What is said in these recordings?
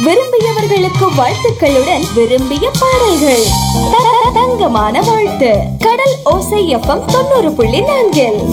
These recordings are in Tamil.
விரும்பியவர்களுக்கு வாழ்த்துக்களுடன் விரும்பிய பாடல்கள் த- த- தங்கமான வாழ்த்து கடல் ஓசை எஃப்எம் தொண்ணூறு புள்ளி நான்கில்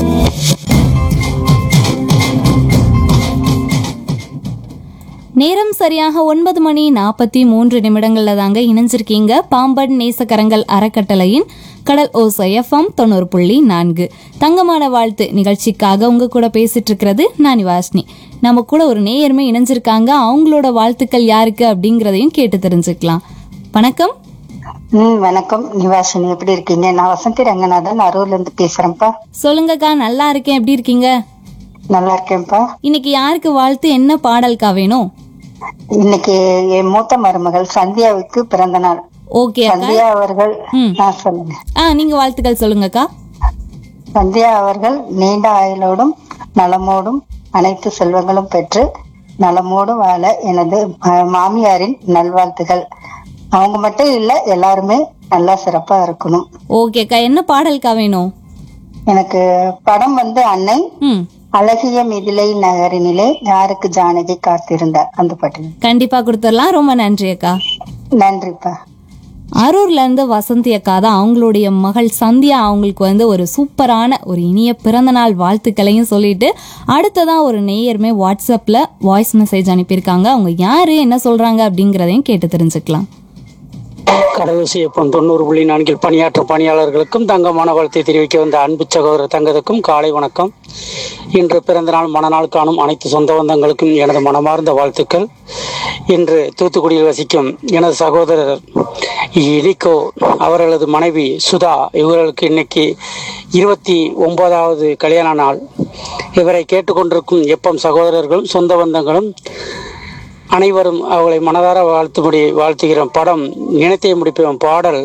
நேரம் சரியாக ஒன்பது மணி நாற்பத்தி மூன்று நிமிடங்கள்ல தாங்க இணைஞ்சிருக்கீங்க பாம்பன் நேசக்கரங்கள் அறக்கட்டளையின் கடல் ஓசை எஃப்எம் தொண்ணூறு புள்ளி நான்கு தங்கமான வாழ்த்து நிகழ்ச்சிக்காக உங்க கூட பேசிட்டு இருக்கிறது நான் வாஷ்னி நம்ம கூட ஒரு நேயருமே இணைஞ்சிருக்காங்க அவங்களோட வாழ்த்துக்கள் யாருக்கு அப்படிங்கிறதையும் கேட்டு தெரிஞ்சுக்கலாம் வணக்கம் ம் வணக்கம் நிவாசினி எப்படி இருக்கீங்க நான் வசந்தி ரங்கநாதன் அரூர்ல இருந்து பேசுறேன்ப்பா சொல்லுங்கக்கா நல்லா இருக்கேன் எப்படி இருக்கீங்க நல்லா இருக்கேன்ப்பா இன்னைக்கு யாருக்கு வாழ்த்து என்ன பாடல்க்கா வேணும் இன்னைக்கு என் மூத்த மருமகள் சந்தியாவுக்கு பிறந்த நாள் ஓகே அக்கா சந்தியா அவர்கள் ம். நான் சொல்லுங்க ஆ நீங்க வாழ்த்துக்கள் சொல்லுங்கக்கா சந்தியா அவர்கள் நீண்ட ஆயுளோடும் நலமோடும் அனைத்து செல்வங்களும் பெற்று நலமோடும் வாழ எனது அஹ், மாமியாரின் நல்வாழ்த்துகள் அவங்க மட்டும் இல்ல எல்லாருமே நல்லா சிறப்பா இருக்கணும் ஓகேக்கா என்ன பாடல்க்கா வேணும் எனக்கு படம் வந்து அன்னை ம் அழகிய மிதிலை நகரினிலே யாருக்கு ஜானகி காத்திருந்தார் அந்த பாட்டு கண்டிப்பா கொடுத்துடலாம் ரொம்ப நன்றி அக்கா நன்றிப்பா அரூர்ல இருந்து வசந்தி அக்கா தான் அவங்களுடைய மகள் சந்தியா அவங்களுக்கு வந்து ஒரு சூப்பரான ஒரு இனிய பிறந்தநாள் வாழ்த்துக்களையும் சொல்லிட்டு அடுத்ததா ஒரு நேயருமே வாட்ஸ்அப்ல வாய்ஸ் மெசேஜ் அனுப்பியிருக்காங்க அவங்க யாரு என்ன சொல்றாங்க அப்படிங்கிறதையும் கேட்டு தெரிஞ்சுக்கலாம் கடலூசி எப்பம் தொண்ணூறு புள்ளி நான்கில் பணியாற்றும் பணியாளர்களுக்கும் தங்கமான வாழ்த்தை தெரிவிக்க வந்த அன்பு சகோதரர் தங்கத்துக்கும் காலை வணக்கம் இன்று பிறந்தநாள் மணநாள் காணும் அனைத்து சொந்த பந்தங்களுக்கும் எனது மனமார்ந்த வாழ்த்துக்கள் இன்று தூத்துக்குடியில் வசிக்கும் எனது சகோதரர் இலிகோ அவர்களது மனைவி சுதா இவர்களுக்கு இன்னைக்கு இருபத்தி ஒன்பதாவது கல்யாண நாள் இவரை கேட்டுக்கொண்டிருக்கும் எப்பம் சகோதரர்களும் சொந்த பந்தங்களும் அனைவரும் அவளை மனதார வாழ்த்தும்படி வாழ்த்துகிறோம் படம் நினைத்தே முடிப்போம் பாடல்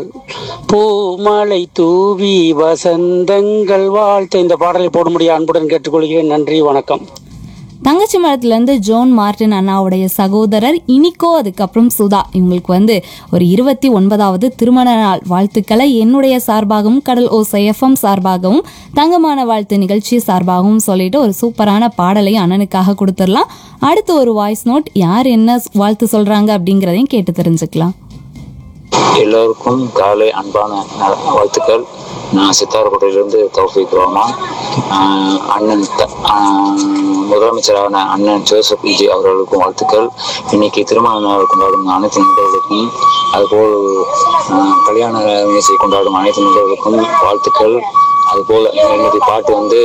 பூமலை தூவி வசந்தங்கள் வாழ்த்து இந்த பாடலை போடும்படி அன்புடன் கேட்டுக்கொள்கிறேன் நன்றி வணக்கம் தங்கச்சி மரத்துலேருந்து ஜோன் மார்டின் அண்ணாவுடைய சகோதரர் இனிக்கோ அதுக்கப்புறம் சுதா இவங்களுக்கு வந்து ஒரு இருபத்தி ஒன்பதாவது திருமண நாள் வாழ்த்துக்களை என்னுடைய சார்பாகவும் கடல் ஓ எஃப்எம் சார்பாகவும் தங்கமான வாழ்த்து நிகழ்ச்சி சார்பாகவும் சொல்லிட்டு ஒரு சூப்பரான பாடலையும் அண்ணனுக்காக கொடுத்துடலாம் அடுத்து ஒரு வாய்ஸ் நோட் யார் என்ன வாழ்த்து சொல்றாங்க அப்படிங்கிறதையும் கேட்டு தெரிஞ்சுக்கலாம் எல்லோருக்கும் காலை அன்பான ந- வாழ்த்துக்கள் நான் சித்தாரக்கோட்டையிலிருந்து தௌஃபிக் ரஹ்மான் ஆஹ் அண்ணன் த- ஆஹ் முதலமைச்சரான அண்ணன் ஜோசப் விஜய் அவர்களுக்கும் வாழ்த்துக்கள் இன்னைக்கு திருமண நாள் கொண்டாடும் அனைத்து நண்பர்களுக்கும் அதுபோல் ஆஹ் கல்யாண நிகழ்ச்சி கொண்டாடும் அனைத்து நண்பர்களுக்கும் வாழ்த்துக்கள் அதுபோல் இன்னைக்கு பாட்டு வந்து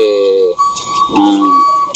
ஆஹ்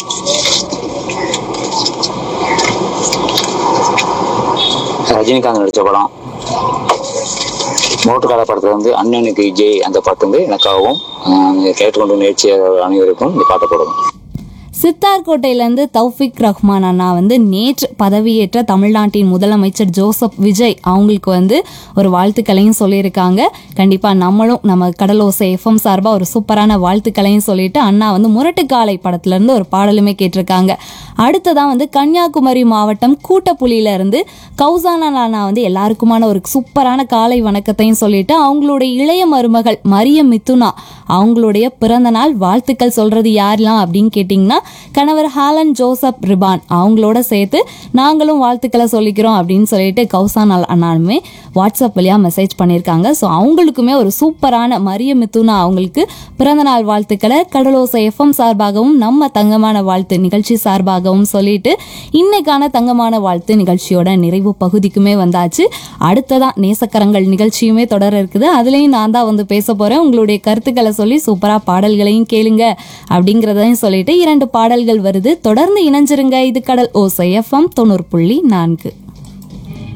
ரஜினிகாந்த் நடித்த படம் மோட்டுக்கார படத்துல வந்து அண்ணனுக்கு ஜெய் அந்த பாட்டு வந்து எனக்காகவும் ஆஹ் கேட்டுக்கொண்டு நிகழ்ச்சியாக அனைவருக்கும் இந்த பாட்டை போடணும் சித்தார்கோட்டையிலேருந்து தௌஃபிக் ரஹ்மான் அண்ணா வந்து நேற்று பதவியேற்ற தமிழ்நாட்டின் முதலமைச்சர் ஜோசப் விஜய் அவங்களுக்கு வந்து ஒரு வாழ்த்துக்களையும் சொல்லியிருக்காங்க கண்டிப்பாக நம்மளும் நம்ம கடலோசை எஃப்எம் சார்பாக ஒரு சூப்பரான வாழ்த்துக்களையும் சொல்லிட்டு அண்ணா வந்து முரட்டுக்காலை படத்துலேருந்து ஒரு பாடலுமே கேட்டிருக்காங்க அடுத்ததான் வந்து கன்னியாகுமரி மாவட்டம் கூட்டப்புலியில இருந்து கௌசானா அண்ணா வந்து எல்லாருக்குமான ஒரு சூப்பரான காலை வணக்கத்தையும் சொல்லிட்டு அவங்களுடைய இளைய மருமகள் மரியம் மிதுனா அவங்களுடைய பிறந்த நாள் வாழ்த்துக்கள் சொல்றது யாரெல்லாம் அப்படின்னு கேட்டிங்கன்னா கணவர் ஹாலன் ஜோசப் ரிபான் அவங்களோட சேர்த்து நாங்களும் வாழ்த்துக்களை சொல்லிக்கிறோம் அப்படின்னு சொல்லிட்டு கௌசானா அண்ணாலுமே வாட்ஸ்அப் வழியா மெசேஜ் பண்ணியிருக்காங்க ஸோ அவங்களுக்குமே ஒரு சூப்பரான மரிய மிதுனா அவங்களுக்கு பிறந்த நாள் வாழ்த்துக்களை கடலோசை எஃப்எம் சார்பாகவும் நம்ம தங்கமான வாழ்த்து நிகழ்ச்சி சார்பாகவும் சொல்லிட்டு இன்னைக்கான தங்கமான வாழ்த்து நிகழ்ச்சியோட நிறைவு பகுதிக்குமே வந்தாச்சு அடுத்ததான் நேசக்கரங்கள் நிகழ்ச்சியுமே தொடர இருக்குது அதுலேயும் நான் தான் வந்து பேச போறேன் உங்களுடைய கருத்துக்களை சொல்லி சூப்பரா பாடல்களையும் கேளுங்க அப்படிங்கிறதையும் சொல்லிட்டு இரண்டு பாடல்கள் வருது தொடர்ந்து இணைஞ்சிருங்க இது கடல் ஓசை எஃப்எம் தொண்ணூறு புள்ளி நான்கு